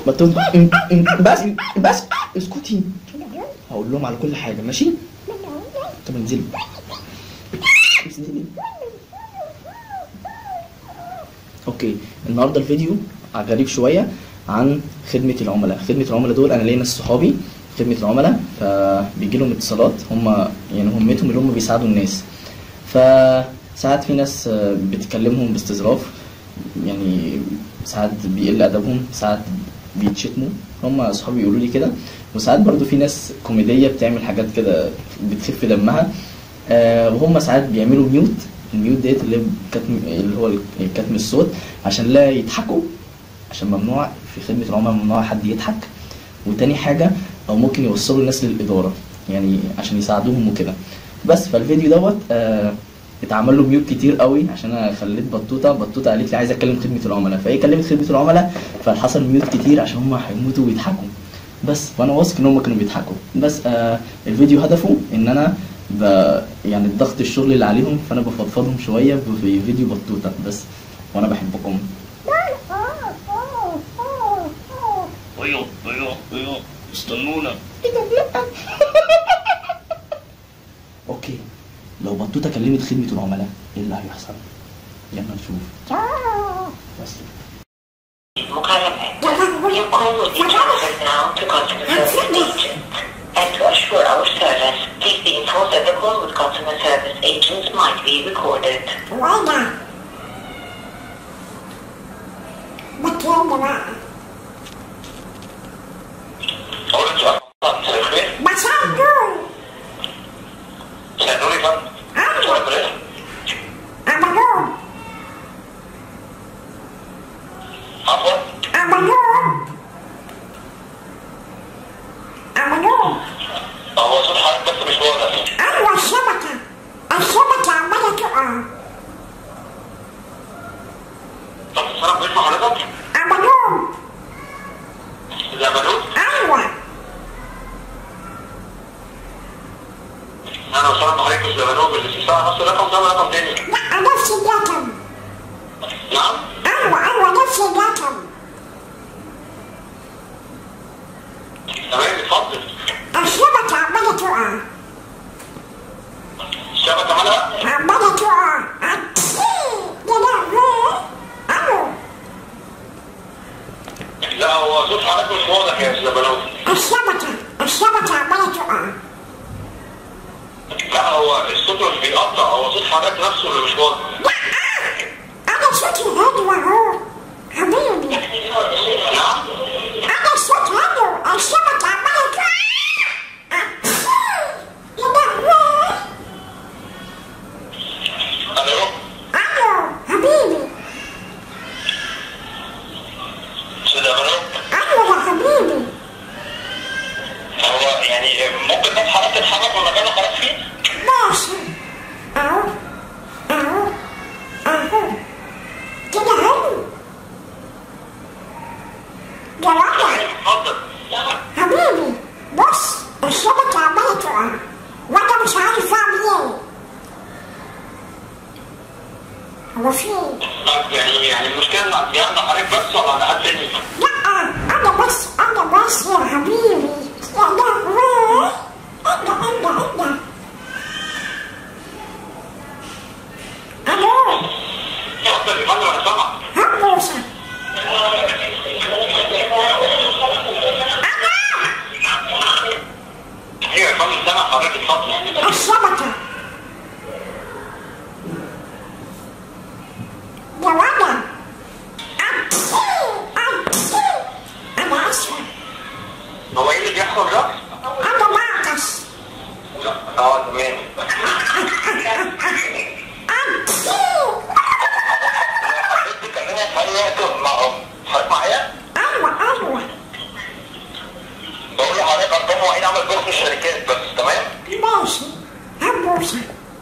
ما تقول بس بس اسكتي هقول لهم على كل حاجه ماشي طب انزلي انزلي اوكي النهارده الفيديو غريب شويه عن خدمه العملاء خدمه العملاء دول انا ليا ناس صحابي خدمه العملاء فبيجي لهم اتصالات هم يعني همتهم اللي هم بيساعدوا الناس فساعات في ناس بتكلمهم باستظراف يعني ساعات بيقل ادبهم ساعات بيتشتموا هم اصحابي يقولوا لي كده وساعات برضو في ناس كوميديه بتعمل حاجات كده بتخف دمها آه وهم ساعات بيعملوا ميوت الميوت ديت اللي كتم اللي هو كتم الصوت عشان لا يضحكوا عشان ممنوع في خدمه العملاء ممنوع حد يضحك وتاني حاجه او ممكن يوصلوا الناس للاداره يعني عشان يساعدوهم وكده بس فالفيديو دوت آه اتعمل له ميوت كتير قوي عشان انا خليت بطوطه بطوطه قالت لي عايزه اتكلم خدمه العملاء فهي كلمت خدمه العملاء فحصل ميوت كتير عشان هم هيموتوا ويضحكوا بس وانا واثق ان هم كانوا بيضحكوا بس آه الفيديو هدفه ان انا ب يعني الضغط الشغل اللي عليهم فانا بفضفضهم شويه في فيديو بطوطه بس وانا بحبكم ايوه ايوه ايوه استنونا اوكي لو بطوطه كلمت خدمه العملاء ايه اللي هيحصل يلا نشوف بس مكالمة Your call will be transferred now to customer service agent. And to assure our service, please be informed that the call with customer service agents might be recorded. وين بكين بقى اقول لك سؤال مساء الخير بشار دول سألوني يا فندم أيوة سؤال أبدون عفوا أبدون أبدون هو صوت حضرتك بس مش واضح أيوة الشبكة الشبكة عمالة تقع طب السلام بيسمع حضرتك أبدون زملوك أيوة انا وصلت حضرتك في زملوك اللي في ساعه نص رقم ده رقم تاني لا نفس الرقم نعم أيوة أيوة نفس الرقم تمام اتفضل الشبكة عمالة تقع الشبكه مالها عمالة تقع أكسي يا لهوي ألو لا هو صوت حضرتك مش واضح يا زملوك الشبكة الشبكة عمالة تقع لا هو الصوت مش بيقطع هو صوت حضرتك نفسه اللي مش واضح لا أنا صوتي هادي أهو حبيبي نعم أنا صوت هادي الشبكة عمالة تقع أكسي يا لهوي الو ألو حبيبي استاذ زملوك أيوة يا حبيبي هو يعني ممكن بس حضرتك تتحرك من المكان اللي حضرتك فيه ماشي أهو أهو أهو كده حلو جربنا اتفضل حبيبي بص الشبكة عمالة تقع وأنا مش عارف أعمل إيه هو في إيه؟ طب يعني يعني المشكله ان دي عند حضرتك بس ولا عند حد تاني؟ لا أنا بس أنا بس يا حبيبي يا لهوي أنا أنا أنا ألو اتفضل يا فندم انا سامعك هبوسة ايوه يا فندم سامع حضرتك اتفضل الشبكة يا ولد أكسي أكسي أنا أسفة هو ايه اللي بيحصل ده؟ أنا معكس اه تمام أكسي حضرتك بتكلمني في اي وقت مع حضرتك معايا؟ أيوة أيوة بقول لحضرتك ارقام مواعيد عمل بث الشركات بس تمام؟ ماشي هبوسة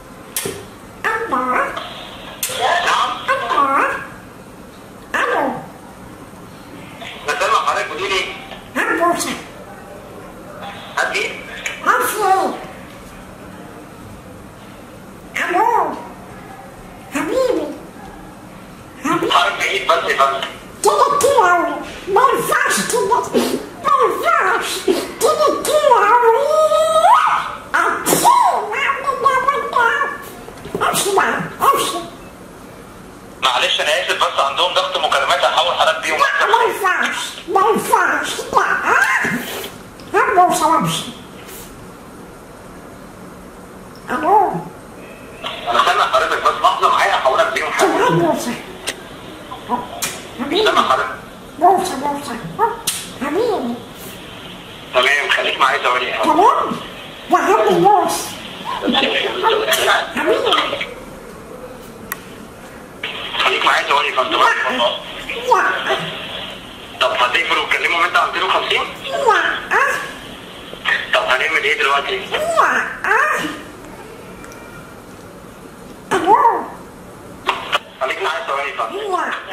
الله نعم الله ألو انا سامع حضرتك بتقول ايه؟ هبوسة كتير أوي ما ينفعش كده ما ينفعش كده كتير أوي أمشي امشي بقى امشي معلش انا اسف بس عندهم ضغط مكالمات هحاول حضرتك بيهم لا ما ينفعش ما ينفعش لا هبوس وامشي الو انا سامع حضرتك بس لحظه معايا هحاولك بيهم حاجه كمان بوسه حبيبي سامع حضرتك بوسه بوسه حبيبي تمام خليك معايا ثواني تمام ده عندي بوس حبيبي خليك معايا ثواني فانت بس والله. لا طب هتقفل وتكلمهم انت على 250 لا طب هنعمل ايه دلوقتي؟ لا الو خليك معايا ثواني فانت لا